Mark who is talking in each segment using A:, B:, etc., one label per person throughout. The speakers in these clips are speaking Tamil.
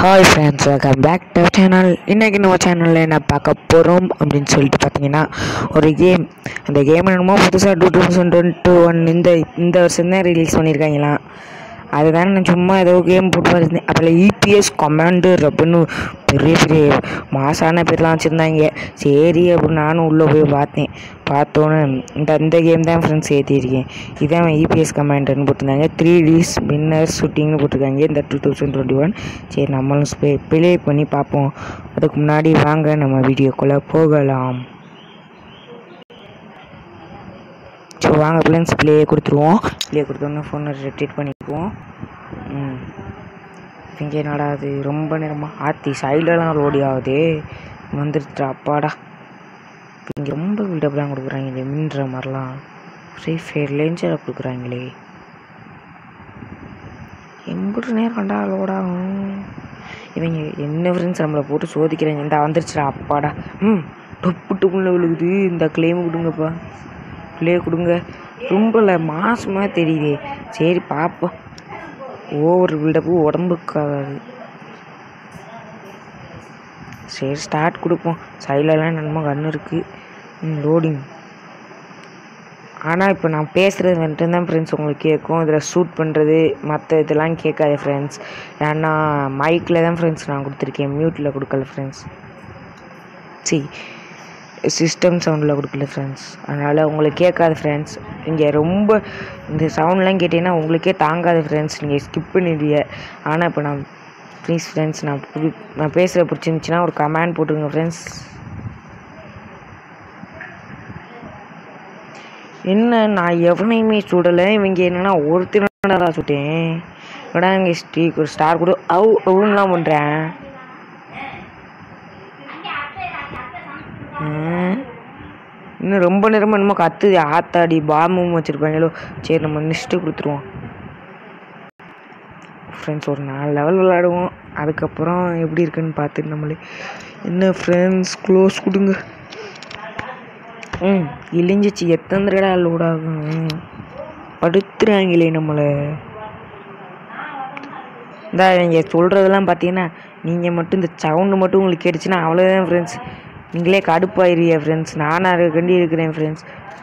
A: Hi friends welcome back to channel இன்றைக்கி நம்ம சேனலில் என்ன பார்க்க போகிறோம் அப்படின்னு சொல்லிட்டு பார்த்தீங்கன்னா ஒரு கேம் அந்த கேம் என்னமோ புதுசாக டூ தௌசண்ட் டுவெண்ட்டி ஒன் இந்த இந்த வருஷம் தான் ரிலீஸ் பண்ணியிருக்காங்களாம் அதுதான் நான் சும்மா ஏதோ கேம் போட்டு வச்சிருந்தேன் அதில் இபிஎஸ் கமாண்டர் அப்படின்னு பெரிய பெரிய மாசான பேர்லாம் வச்சுருந்தாங்க சரி அப்படின்னு நானும் உள்ளே போய் பார்த்தேன் பார்த்தோன்னே இந்த இந்த கேம் தான் ஃப்ரெண்ட்ஸ் ஏற்றிருக்கேன் இதான் இபிஎஸ் கமாண்டர்னு போட்டிருந்தாங்க த்ரீ டிஸ் வின்னர் ஷூட்டிங்னு போட்டிருக்காங்க இந்த டூ தௌசண்ட் டுவெண்ட்டி ஒன் சரி நம்மளும் ஸ்பே ப்ளே பண்ணி பார்ப்போம் அதுக்கு முன்னாடி வாங்க நம்ம வீடியோக்குள்ளே போகலாம் ஸோ வாங்க ஃப்ரெண்ட்ஸ் ப்ளே கொடுத்துருவோம் ப்ளே கொடுத்தோன்னே ஃபோனை ரெட்ரீட் பண்ணிக்குவோம் ம் இங்கே என்னடா அது ரொம்ப நேரமாக ஆத்தி சைட்லலாம் ரோடி ஆகுதே வந்துருச்சு அப்பாடா இங்கே ரொம்ப பில்டப்லாம் கொடுக்குறாங்க இந்த மின்ற மாதிரிலாம் ஃப்ரீ ஃபயர் லேஞ்சரை கொடுக்குறாங்களே எம்பிட்டு நேரம் கண்டா லோட் ஆகும் இவங்க என்ன ஃப்ரெண்ட்ஸ் நம்மளை போட்டு சோதிக்கிறாங்க இந்த வந்துருச்சுடா அப்பாடா ம் டொப்பு டொப்புல விழுகுது இந்த கிளைம் கொடுங்கப்பா ப்ளே கொடுங்க ரொம்ப மாசமாக தெரியுதே சரி பார்ப்போம் ஓவர் பில்டப்பு உடம்புக்காகாது சரி ஸ்டார்ட் கொடுப்போம் சைட்லலாம் நம்ம கன்று இருக்குது லோடிங் ஆனால் இப்போ நான் பேசுகிறது வந்துட்டு தான் ஃப்ரெண்ட்ஸ் உங்களுக்கு கேட்கும் இதில் ஷூட் பண்ணுறது மற்ற இதெல்லாம் கேட்காது ஃப்ரெண்ட்ஸ் ஏன்னா மைக்கில் தான் ஃப்ரெண்ட்ஸ் நான் கொடுத்துருக்கேன் மியூட்டில் கொடுக்கல ஃப்ரெண்ட்ஸ் சரி சிஸ்டம் சவுண்டில் கொடுக்கல ஃப்ரெண்ட்ஸ் அதனால் உங்களுக்கு கேட்காது ஃப்ரெண்ட்ஸ் இங்கே ரொம்ப இந்த சவுண்ட்லாம் கேட்டிங்கன்னா உங்களுக்கே தாங்காது ஃப்ரெண்ட்ஸ் நீங்கள் ஸ்கிப் பண்ணிடுவீங்க ஆனால் இப்போ நான் ப்ளீஸ் ஃப்ரெண்ட்ஸ் நான் புடி நான் பேசுகிற பிடிச்சிருந்துச்சின்னா ஒரு கமெண்ட் போட்டுருங்க ஃப்ரெண்ட்ஸ் என்ன நான் எவனையுமே சுடலை இவங்க என்னன்னா ஒருத்தனடா சுட்டேன் விடா இங்கே ஸ்டீ ஒரு ஸ்டார் கூட அவு அவுன்லாம் பண்ணுறேன் இன்னும் ரொம்ப நேரமாக என்னமோ கத்துது ஆத்தாடி பாம்பும் வச்சுருப்பாங்களோ சரி நம்ம நெக்ஸ்ட்டு கொடுத்துருவோம் ஃப்ரெண்ட்ஸ் ஒரு நாலு லெவல் விளாடுவோம் அதுக்கப்புறம் எப்படி இருக்குன்னு பார்த்துட்டு நம்மளே என்ன ஃப்ரெண்ட்ஸ் க்ளோஸ் கொடுங்க ம் இழிஞ்சிச்சு எத்தனை தடவை லோட் ஆகும் படுத்துறாங்களே நம்மளை இந்த இவங்க சொல்கிறதெல்லாம் பார்த்தீங்கன்னா நீங்கள் மட்டும் இந்த சவுண்டு மட்டும் உங்களுக்கு கேட்டுச்சுன்னா அவ்வளோதான் ஃப்ரெண்ட்ஸ் நீங்களே கடுப்பாயிருவியா ஃப்ரெண்ட்ஸ் நானும் அதை கண்டி இருக்கிறேன் ஃப்ரெண்ட்ஸ்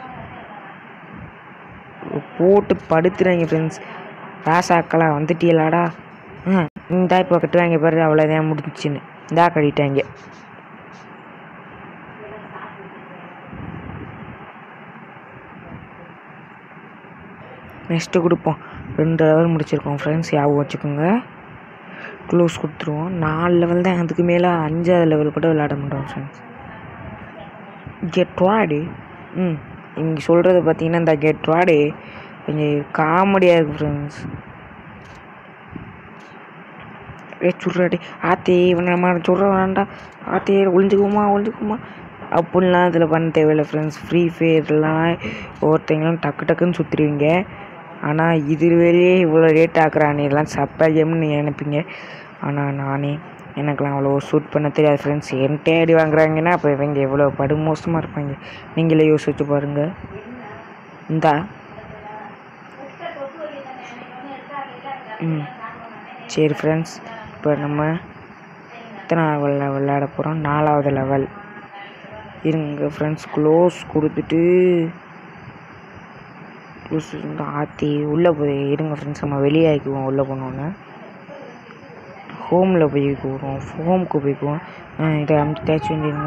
A: போட்டு படுத்துறாங்க ஃப்ரெண்ட்ஸ் ராசாக்களா வந்துட்டீங்களாடா ம் இந்தா இப்போ கட்டுவாங்க பாரு அவ்வளோதான் முடிஞ்சுன்னு இந்தா கட்டிட்டாங்க நெக்ஸ்ட்டு கொடுப்போம் ரெண்டு லெவல் முடிச்சிருக்கோம் ஃப்ரெண்ட்ஸ் ஞாபகம் வச்சுக்கோங்க க்ளோஸ் கொடுத்துருவோம் நாலு லெவல் தான் அதுக்கு மேலே அஞ்சாவது லெவல் கூட விளையாட மாட்டோம் ஃப்ரெண்ட்ஸ் கெட் வாடு ம் இங்கே சொல்கிறது பார்த்தீங்கன்னா இந்த கெட் வாடு கொஞ்சம் காமெடியாக இருக்குது ஃப்ரெண்ட்ஸ் ஏ சுடுறாடி ஆத்தே இவனை நம்ம சொல்கிற வேண்டாம் ஆத்தே ஒளிஞ்சுக்குமா ஒளிஞ்சுக்குமா அப்படின்லாம் இதில் பண்ண தேவையில்லை ஃப்ரெண்ட்ஸ் ஃப்ரீ ஃபயர்லாம் ஒவ்வொருத்தங்களும் டக்கு டக்குன்னு சுற்றுருவீங்க ஆனால் இதுவேலேயே இவ்வளோ ரேட் ஆக்குறானேலாம் சப்பா கேம்னு நீங்கள் நினைப்பீங்க ஆனால் நானே எனக்கெலாம் அவ்வளோ ஷூட் பண்ண தெரியாது ஃப்ரெண்ட்ஸ் என்கிட்ட அடி வாங்குறாங்கன்னா அப்போ இவங்க எவ்வளோ படுமோசமாக இருப்பாங்க நீங்களே யோசிச்சு பாருங்கள் இந்தா ம் சரி ஃப்ரெண்ட்ஸ் இப்போ நம்ம எத்தனை லெவலில் விளையாட போகிறோம் நாலாவது லெவல் இருங்க ஃப்ரெண்ட்ஸ் க்ளோஸ் கொடுத்துட்டு க்ளோஸ் ஆற்றி உள்ளே போய் இருங்க ஃப்ரெண்ட்ஸ் நம்ம வெளியே ஆக்கிக்குவோம் உள்ளே போனோன்னே ஹோமில் போய்க்குவோம் ஹோம்க்கு போய்க்குவோம் இதை அமுத்தாச்சு வந்துடுங்க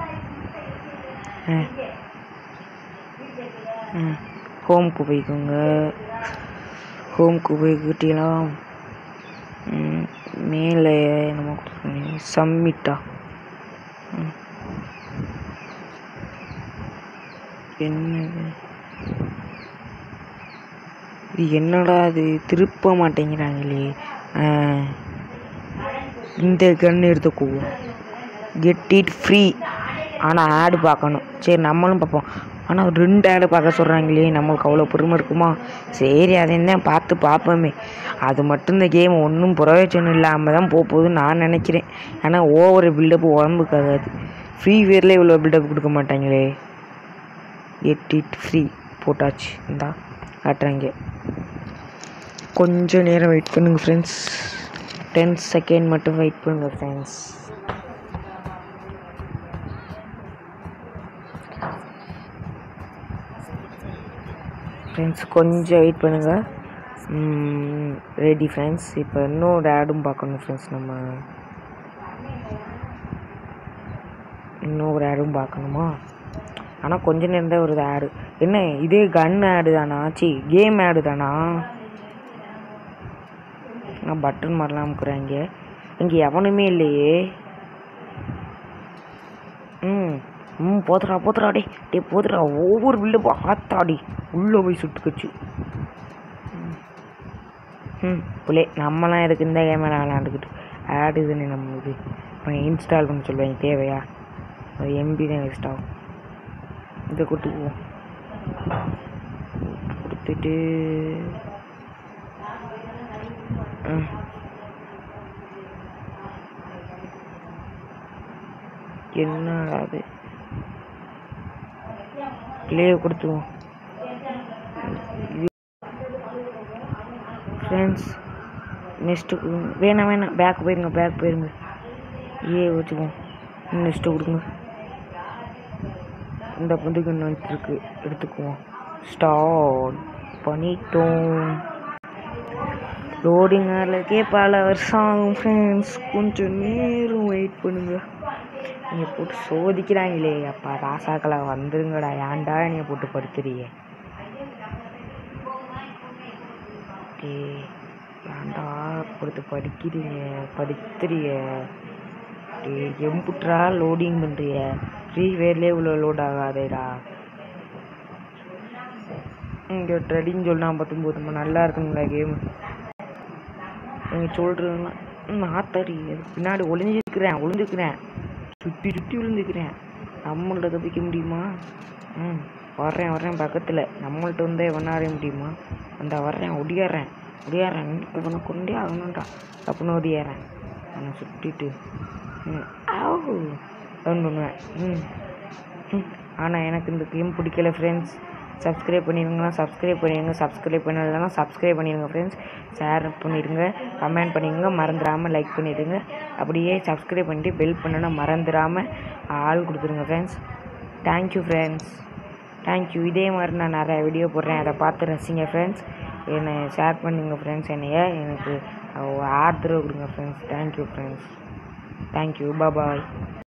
A: ஹோம்க்கு போய்க்கோங்க ஹோம்க்கு போய்கிட்டீங்களா மேலே நம்ம சம்மிட்டா என்னது இது என்னடா அது திருப்ப மாட்டேங்கிறாங்களே இந்த கன் எடுத்துக்குவோம் கெட் இட் ஃப்ரீ ஆனால் ஆடு பார்க்கணும் சரி நம்மளும் பார்ப்போம் ஆனால் ரெண்டு ஆடு பார்க்க சொல்கிறாங்களே நம்மளுக்கு அவ்வளோ பொறுமை இருக்குமா சரி அதையும் தான் பார்த்து பார்ப்போமே அது மட்டும் இந்த கேம் ஒன்றும் பிரயோஜனம் இல்லாமல் தான் போக போகுதுன்னு நான் நினைக்கிறேன் ஆனால் ஓவர் பில்டப் உடம்புக்கு ஆகாது ஃப்ரீ ஃபயரில் இவ்வளோ பில்டப் கொடுக்க மாட்டாங்களே எட் இட் ஃப்ரீ போட்டாச்சு இந்தா காட்டுறாங்க கொஞ்சம் நேரம் வெயிட் பண்ணுங்க ஃப்ரெண்ட்ஸ் டென் செகண்ட் மட்டும் வெயிட் பண்ணுங்க ஃப்ரெண்ட்ஸ் ஃப்ரெண்ட்ஸ் கொஞ்சம் வெயிட் பண்ணுங்கள் ரெடி ஃப்ரெண்ட்ஸ் இப்போ இன்னும் ஒரு ஆடும் பார்க்கணும் ஃப்ரெண்ட்ஸ் நம்ம இன்னும் ஒரு ஆடும் பார்க்கணுமா ஆனால் கொஞ்ச நேரம் தான் ஒரு ஆடு என்ன இதே கன் ஆடு தானா சி கேம் ஆடு தானா நான் பட்டன் மாதிரிலாம் அமுக்குறாங்க இங்கே எவனுமே இல்லையே ம் ம் போத்துறா போத்துறா டே டே போத்துறா ஒவ்வொரு பில்டு ஆத்தாடி உள்ளே போய் சுட்டுக்குச்சு ம். ம் புள்ளே நம்மலாம் எதுக்கு இந்த கேமரா விளாண்டுக்கிட்டு ஆடு இதுன்னு நம்ம இது அப்புறம் இன்ஸ்டால் பண்ண சொல்லுவாங்க தேவையா அது எம்பி தான் வேஸ்ட் ஆகும் இதை கொடுத்துக்குவோம் கொடுத்துட்டு ம் என்னடா அது ப்ளே கொடுத்துருவோம் ஃப்ரெண்ட்ஸ் நெக்ஸ்ட்டு வேணாம் வேணாம் பேக் போயிருங்க பேக் போயிருங்க ஏ வச்சுக்குவோம் நெக்ஸ்ட்டு கொடுங்க இந்த புதுக்கு வந்துருக்கு எடுத்துக்குவோம் ஸ்டார்ட் பண்ணிட்டோம் லோடிங் ஆகிறதுக்கே பல வருஷம் ஆகும் ஃப்ரெண்ட்ஸ் கொஞ்சம் நேரம் வெயிட் பண்ணுங்க நீங்கள் போட்டு சோதிக்கிறாங்களே அப்பா ராசாக்களா வந்துருங்கடா ஏன்டா என்னைய போட்டு படுத்துறியே டேய் ஏன்டா கொடுத்து படிக்கிறீங்க படுத்துறிய டேய் எம்புட்ரா லோடிங் பண்ணுறிய ஃப்ரீ ஃபயர்லேயே இவ்வளோ லோட் ஆகாதேடா இங்கே ட்ரெடின்னு சொன்னா பத்தொம்போது நல்லா இருக்குங்களா கேமு நீங்கள் சொல்கிறதுலாம் நாத்தாடி அதுக்கு பின்னாடி ஒளிஞ்சிருக்கிறேன் ஒளிஞ்சுக்கிறேன் சுற்றி சுற்றி விழுந்துக்கிறேன் நம்மள்ட்ட தப்பிக்க முடியுமா ம் வர்றேன் வர்றேன் பக்கத்தில் நம்மள்ட்ட வந்தே பண்ணாட முடியுமா அந்த வர்றேன் ஒடியாடுறேன் ஒடியாடுறேன் இவனை கொண்டே ஆகணும்டா அப்படின்னு ஒடியாடுறேன் அவனை சுட்டிட்டு ம் ஆவு ரன் பண்ணுவேன் ம் ம் ஆனால் எனக்கு இந்த கேம் பிடிக்கல ஃப்ரெண்ட்ஸ் சப்ஸ்கிரைப் பண்ணிடுங்கன்னா சப்ஸ்கிரைப் பண்ணிடுங்க சப்ஸ்கிரைப் பண்ணலைன்னா சப்ஸ்கிரைப் பண்ணிடுங்க ஃப்ரெண்ட்ஸ் ஷேர் பண்ணிடுங்க கமெண்ட் பண்ணிடுங்க மறந்துடாமல் லைக் பண்ணிடுங்க அப்படியே சப்ஸ்கிரைப் பண்ணிட்டு பெல் பண்ணனா மறந்துடாமல் ஆள் கொடுத்துருங்க ஃப்ரெண்ட்ஸ் தேங்க்யூ ஃப்ரெண்ட்ஸ் தேங்க்யூ இதே மாதிரி நான் நிறைய வீடியோ போடுறேன் அதை பார்த்து ரசிங்க ஃப்ரெண்ட்ஸ் என்னை ஷேர் பண்ணுங்க ஃப்ரெண்ட்ஸ் என்னைய எனக்கு ஆதரவு கொடுங்க ஃப்ரெண்ட்ஸ் தேங்க்யூ ஃப்ரெண்ட்ஸ் தேங்க்யூ பாய்